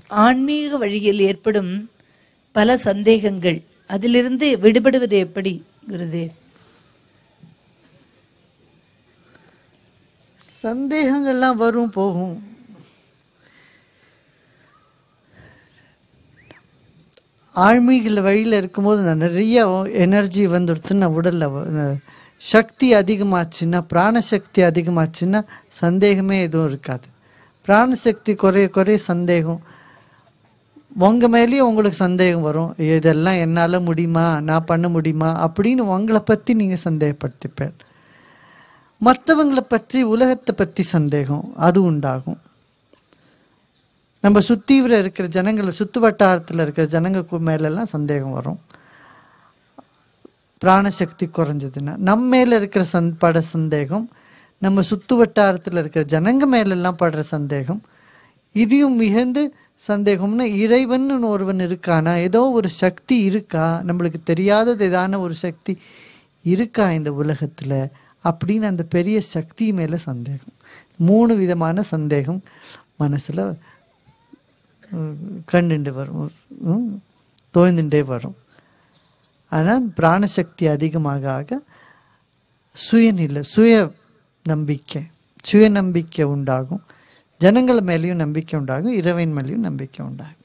ஆன்மீக வழியில் ஏற்படும் பல சந்தேகங்கள் அதிலிருந்து விடுபடுவது எப்படி குருதேவ் சந்தேகங்கள்லாம் வரும் போகும் ஆழ்மீக வழியில் இருக்கும்போது நான் நிறைய எனர்ஜி வந்துடுச்சுன்னா உடல்ல வ- அஹ் சக்தி அதிகமாச்சுன்னா பிராணசக்தி அதிகமாச்சுன்னா சந்தேகமே எதுவும் இருக்காது பிராணசக்தி குறைய குறைய சந்தேகம் உங்க மேலேயும் உங்களுக்கு சந்தேகம் வரும் இதெல்லாம் என்னால முடியுமா நான் பண்ண முடியுமா அப்படின்னு உங்களை பத்தி நீங்க சந்தேகப்படுத்திப்பேன் மற்றவங்களை பற்றி உலகத்தை பற்றி சந்தேகம் அது உண்டாகும் நம்ம சுத்தீவிர இருக்கிற ஜனங்களை சுத்து வட்டாரத்தில் இருக்கிற ஜனங்க கு- மேலெல்லாம் சந்தேகம் வரும் பிராணசக்தி குறைஞ்சதுன்னா நம்ம மேல இருக்கிற சந் பட சந்தேகம் நம்ம சுத்து வட்டாரத்தில் இருக்கிற ஜனங்க மேலெல்லாம் படுற சந்தேகம் இதையும் மிகுந்து சந்தேகம்னா இறைவன் ஒருவன் இருக்கானா ஏதோ ஒரு சக்தி இருக்கா நம்மளுக்கு தெரியாதது ஏதான ஒரு சக்தி இருக்கா இந்த உலகத்துல அப்படின்னு அந்த பெரிய சக்தி மேல சந்தேகம் மூணு விதமான சந்தேகம் மனசுல உம், கண்டுண்டு வரும் உம், தோய்ந்துட்டே வரும் ஆனால் பிராணசக்தி அதிகமாக ஆக சுயநிலை சுய நம்பிக்கை சுய நம்பிக்கை உண்டாகும் ஜனங்கள் மேலேயும் நம்பிக்கை உண்டாகும் இறைவன் மேலேயும் நம்பிக்கை உண்டாகும்